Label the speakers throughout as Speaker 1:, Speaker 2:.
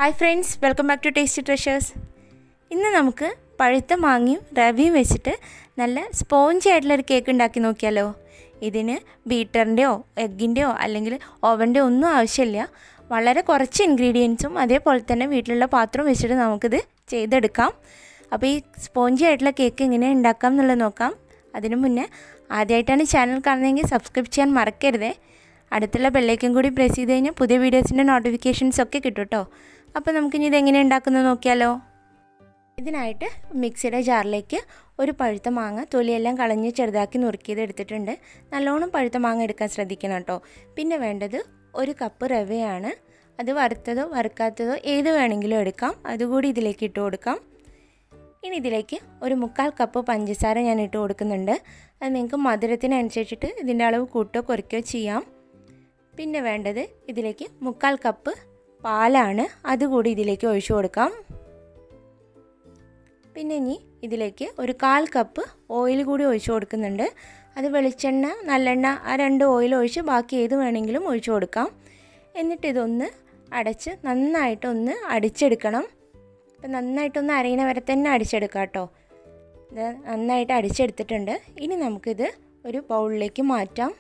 Speaker 1: hi friends welcome back to tasty treasures ഇന്ന് നമുക്ക് പഴുത്ത മാങ്ങയും റവിയും വെച്ചിട്ട് നല്ല സ്പോഞ്ചി ആയിട്ടുള്ളൊരു കേക്ക് ഉണ്ടാക്കി നോക്കിയാലോ ഇതിന് ബീറ്ററിൻ്റെയോ എഗ്ഗിൻ്റെയോ അല്ലെങ്കിൽ ഓവൻ്റെയോ ഒന്നും ആവശ്യമില്ല വളരെ കുറച്ച് ഇൻഗ്രീഡിയൻസും അതേപോലെ തന്നെ വീട്ടിലുള്ള പാത്രം വെച്ചിട്ട് നമുക്കിത് ചെയ്തെടുക്കാം അപ്പോൾ ഈ സ്പോഞ്ചി ആയിട്ടുള്ള കേക്ക് എങ്ങനെ ഉണ്ടാക്കാം എന്നുള്ളത് നോക്കാം അതിനു മുന്നേ ആദ്യമായിട്ടാണ് ചാനൽ കാണുന്നതെങ്കിൽ സബ്സ്ക്രൈബ് ചെയ്യാൻ മറക്കരുതേ അടുത്തുള്ള ബെല്ലൈക്കൻ കൂടി പ്രസ് ചെയ്ത് കഴിഞ്ഞാൽ പുതിയ വീഡിയോസിൻ്റെ നോട്ടിഫിക്കേഷൻസ് ഒക്കെ കിട്ടും കേട്ടോ അപ്പോൾ നമുക്കിനി ഇതെങ്ങനെ ഉണ്ടാക്കുന്നത് നോക്കിയാലോ ഇതിനായിട്ട് മിക്സിയുടെ ജാറിലേക്ക് ഒരു പഴുത്ത മാങ്ങ തൊലിയെല്ലാം കളഞ്ഞ് ചെറുതാക്കി നുറുക്കിയത് എടുത്തിട്ടുണ്ട് നല്ലോണം പഴുത്ത മാങ്ങ എടുക്കാൻ ശ്രദ്ധിക്കണം കേട്ടോ പിന്നെ വേണ്ടത് ഒരു കപ്പ് റവയാണ് അത് വറുത്തതോ വറുക്കാത്തതോ ഏത് വേണമെങ്കിലും എടുക്കാം അതുകൂടി ഇതിലേക്ക് ഇട്ട് കൊടുക്കാം ഇനി ഇതിലേക്ക് ഒരു മുക്കാൽ കപ്പ് പഞ്ചസാര ഞാൻ ഇട്ട് കൊടുക്കുന്നുണ്ട് അത് നിങ്ങൾക്ക് മധുരത്തിനനുസരിച്ചിട്ട് ഇതിൻ്റെ അളവ് കൂട്ടോ കുറയ്ക്കുകയോ ചെയ്യാം പിന്നെ വേണ്ടത് ഇതിലേക്ക് മുക്കാൽ കപ്പ് പാലാണ് അതുകൂടി ഇതിലേക്ക് ഒഴിച്ചു കൊടുക്കാം പിന്നെ ഇനി ഇതിലേക്ക് ഒരു കാൽ കപ്പ് ഓയിൽ കൂടി ഒഴിച്ചു കൊടുക്കുന്നുണ്ട് അത് വെളിച്ചെണ്ണ നല്ലെണ്ണ ആ രണ്ട് ഓയിൽ ഒഴിച്ച് ബാക്കി ഏത് വേണമെങ്കിലും ഒഴിച്ചു കൊടുക്കാം എന്നിട്ട് ഇതൊന്ന് അടച്ച് നന്നായിട്ടൊന്ന് അടിച്ചെടുക്കണം അപ്പം നന്നായിട്ടൊന്ന് അരയണ വരെ തന്നെ അടിച്ചെടുക്കാം കേട്ടോ ഇത് നന്നായിട്ട് അടിച്ചെടുത്തിട്ടുണ്ട് ഇനി നമുക്കിത് ഒരു ബൗളിലേക്ക് മാറ്റാം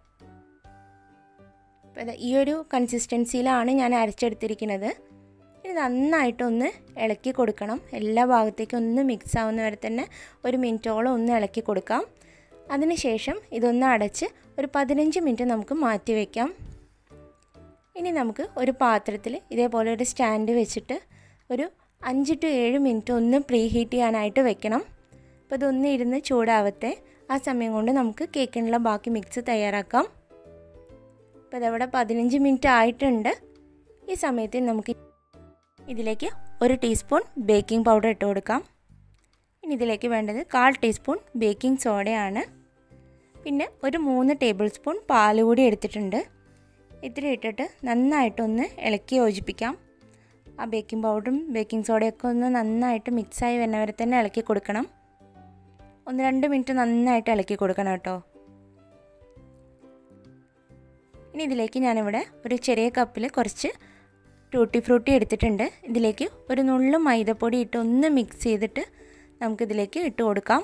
Speaker 1: അപ്പോൾ ഈ ഒരു കൺസിസ്റ്റൻസിയിലാണ് ഞാൻ അരച്ചെടുത്തിരിക്കുന്നത് ഇത് നന്നായിട്ടൊന്ന് ഇളക്കി കൊടുക്കണം എല്ലാ ഭാഗത്തേക്കും ഒന്ന് മിക്സ് ആവുന്ന വരെ തന്നെ ഒരു മിനിറ്റോളം ഒന്ന് ഇളക്കി കൊടുക്കാം അതിനുശേഷം ഇതൊന്ന് അടച്ച് ഒരു പതിനഞ്ച് മിനിറ്റ് നമുക്ക് മാറ്റി വയ്ക്കാം ഇനി നമുക്ക് ഒരു പാത്രത്തിൽ ഇതേപോലെ ഒരു സ്റ്റാൻഡ് വെച്ചിട്ട് ഒരു അഞ്ച് ടു ഏഴ് മിനിറ്റ് ഒന്ന് പ്രീ ഹീറ്റ് ചെയ്യാനായിട്ട് വെക്കണം അപ്പോൾ ഇതൊന്ന് ഇരുന്ന് ചൂടാവത്തെ ആ സമയം കൊണ്ട് നമുക്ക് കേക്കിനുള്ള ബാക്കി മിക്സ് തയ്യാറാക്കാം അപ്പോൾ ഇതവിടെ പതിനഞ്ച് മിനിറ്റ് ആയിട്ടുണ്ട് ഈ സമയത്ത് നമുക്ക് ഇതിലേക്ക് ഒരു ടീസ്പൂൺ ബേക്കിംഗ് പൗഡർ ഇട്ട് കൊടുക്കാം ഇനി ഇതിലേക്ക് വേണ്ടത് കാൽ ടീസ്പൂൺ ബേക്കിംഗ് സോഡയാണ് പിന്നെ ഒരു മൂന്ന് ടേബിൾ സ്പൂൺ പാൽ കൂടി എടുത്തിട്ടുണ്ട് ഇത്ര ഇട്ടിട്ട് നന്നായിട്ടൊന്ന് ഇളക്കി യോജിപ്പിക്കാം ആ ബേക്കിംഗ് പൗഡറും ബേക്കിംഗ് സോഡയൊക്കെ ഒന്ന് നന്നായിട്ട് മിക്സായി വരുന്നവരെ തന്നെ ഇളക്കി കൊടുക്കണം ഒന്ന് രണ്ട് മിനിറ്റ് നന്നായിട്ട് ഇളക്കി കൊടുക്കണം കേട്ടോ ഇനി ഇതിലേക്ക് ഞാനിവിടെ ഒരു ചെറിയ കപ്പിൽ കുറച്ച് ടൂട്ടി ഫ്രൂട്ടി എടുത്തിട്ടുണ്ട് ഇതിലേക്ക് ഒരു നുള്ളു മൈദപ്പൊടി ഇട്ട് ഒന്ന് മിക്സ് ചെയ്തിട്ട് നമുക്കിതിലേക്ക് ഇട്ട് കൊടുക്കാം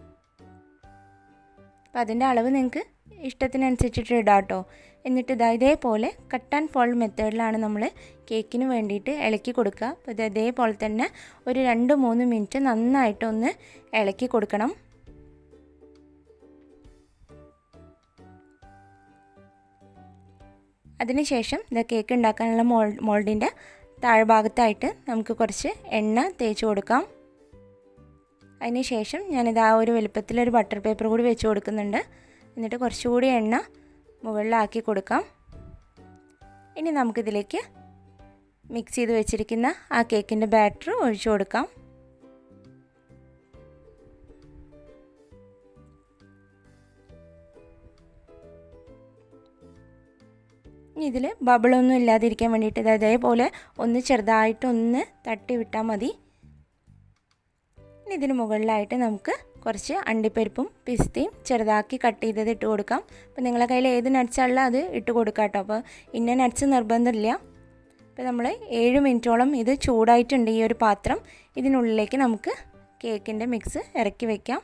Speaker 1: അപ്പോൾ അതിൻ്റെ അളവ് നിങ്ങൾക്ക് ഇഷ്ടത്തിനനുസരിച്ചിട്ട് ഇടാം കേട്ടോ എന്നിട്ട് ഇതാ ഇതേപോലെ കട്ട് ആൻഡ് ഫോൾഡ് മെത്തേഡിലാണ് നമ്മൾ കേക്കിന് വേണ്ടിയിട്ട് ഇളക്കി കൊടുക്കുക അപ്പോൾ ഇത് ഇതേപോലെ തന്നെ ഒരു രണ്ട് മൂന്ന് മിനിറ്റ് നന്നായിട്ടൊന്ന് ഇളക്കി കൊടുക്കണം അതിനുശേഷം ഇത് കേക്ക് ഉണ്ടാക്കാനുള്ള മോൾ മോൾഡിൻ്റെ താഴ്ഭാഗത്തായിട്ട് നമുക്ക് കുറച്ച് എണ്ണ തേച്ച് കൊടുക്കാം അതിനുശേഷം ഞാനിത് ആ ഒരു വലുപ്പത്തിലൊരു ബട്ടർ പേപ്പർ കൂടി വെച്ച് കൊടുക്കുന്നുണ്ട് എന്നിട്ട് കുറച്ചുകൂടി എണ്ണ മുകളിലാക്കി കൊടുക്കാം ഇനി നമുക്കിതിലേക്ക് മിക്സ് ചെയ്ത് വെച്ചിരിക്കുന്ന ആ കേക്കിൻ്റെ ബാറ്റർ ഒഴിച്ചു കൊടുക്കാം ഇനി ഇതിൽ ബബിളൊന്നും ഇല്ലാതിരിക്കാൻ വേണ്ടിയിട്ട് ഇത് അതേപോലെ ഒന്ന് ചെറുതായിട്ടൊന്ന് തട്ടി വിട്ടാൽ മതി ഇനി ഇതിന് മുകളിലായിട്ട് നമുക്ക് കുറച്ച് അണ്ടിപ്പരിപ്പും പിസ്തയും ചെറുതാക്കി കട്ട് ചെയ്തത് ഇട്ട് കൊടുക്കാം അപ്പോൾ നിങ്ങളുടെ കയ്യിൽ ഏത് നട്ട്സാണല്ലോ അത് ഇട്ട് കൊടുക്കാം കേട്ടോ അപ്പോൾ ഇന്ന നട്ട്സ് നിർബന്ധമില്ല അപ്പോൾ നമ്മൾ ഏഴ് മിനിറ്റോളം ഇത് ചൂടായിട്ടുണ്ട് ഈ ഒരു പാത്രം ഇതിനുള്ളിലേക്ക് നമുക്ക് കേക്കിൻ്റെ മിക്സ് ഇറക്കി വയ്ക്കാം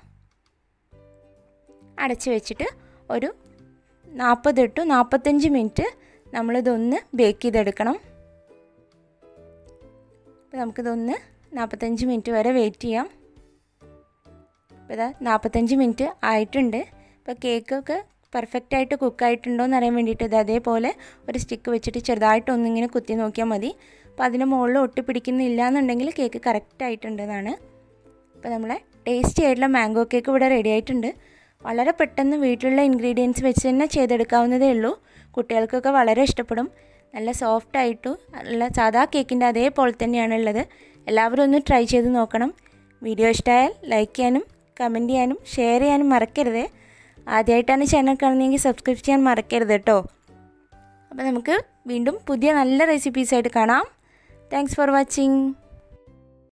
Speaker 1: അടച്ച് വെച്ചിട്ട് ഒരു നാൽപ്പത് ടു നാൽപ്പത്തഞ്ച് മിനിറ്റ് നമ്മളിതൊന്ന് ബേക്ക് ചെയ്തെടുക്കണം അപ്പോൾ നമുക്കിതൊന്ന് നാൽപ്പത്തഞ്ച് മിനിറ്റ് വരെ വെയിറ്റ് ചെയ്യാം അപ്പോൾ ഇതാ നാൽപ്പത്തഞ്ച് മിനിറ്റ് ആയിട്ടുണ്ട് ഇപ്പോൾ കേക്കൊക്കെ പെർഫെക്റ്റ് ആയിട്ട് കുക്കായിട്ടുണ്ടോ എന്ന് അറിയാൻ വേണ്ടിയിട്ട് ഇത് അതേപോലെ ഒരു സ്റ്റിക്ക് വെച്ചിട്ട് ചെറുതായിട്ട് ഒന്നിങ്ങനെ കുത്തി നോക്കിയാൽ മതി അപ്പോൾ അതിന് മുകളിൽ ഒട്ടിപ്പിടിക്കുന്നില്ല എന്നുണ്ടെങ്കിൽ കേക്ക് കറക്റ്റ് ആയിട്ടുണ്ടെന്നാണ് അപ്പോൾ നമ്മളെ ടേസ്റ്റി ആയിട്ടുള്ള മാംഗോ കേക്ക് ഇവിടെ റെഡി ആയിട്ടുണ്ട് വളരെ പെട്ടെന്ന് വീട്ടിലുള്ള ഇൻഗ്രീഡിയൻസ് വെച്ച് തന്നെ ചെയ്തെടുക്കാവുന്നതേ ഉള്ളൂ കുട്ടികൾക്കൊക്കെ വളരെ ഇഷ്ടപ്പെടും നല്ല സോഫ്റ്റ് ആയിട്ടും നല്ല സാധാ കേക്കിൻ്റെ അതേപോലെ തന്നെയാണ് ഉള്ളത് എല്ലാവരും ഒന്ന് ട്രൈ ചെയ്ത് നോക്കണം വീഡിയോ ഇഷ്ടമായാൽ ലൈക്ക് ചെയ്യാനും കമൻറ്റ് ചെയ്യാനും ഷെയർ ചെയ്യാനും മറക്കരുത് ആദ്യമായിട്ടാണ് ചാനൽ കാണുന്നതെങ്കിൽ സബ്സ്ക്രൈബ് ചെയ്യാൻ മറക്കരുത് കേട്ടോ അപ്പോൾ നമുക്ക് വീണ്ടും പുതിയ നല്ല റെസിപ്പീസായിട്ട് കാണാം താങ്ക്സ് ഫോർ വാച്ചിങ്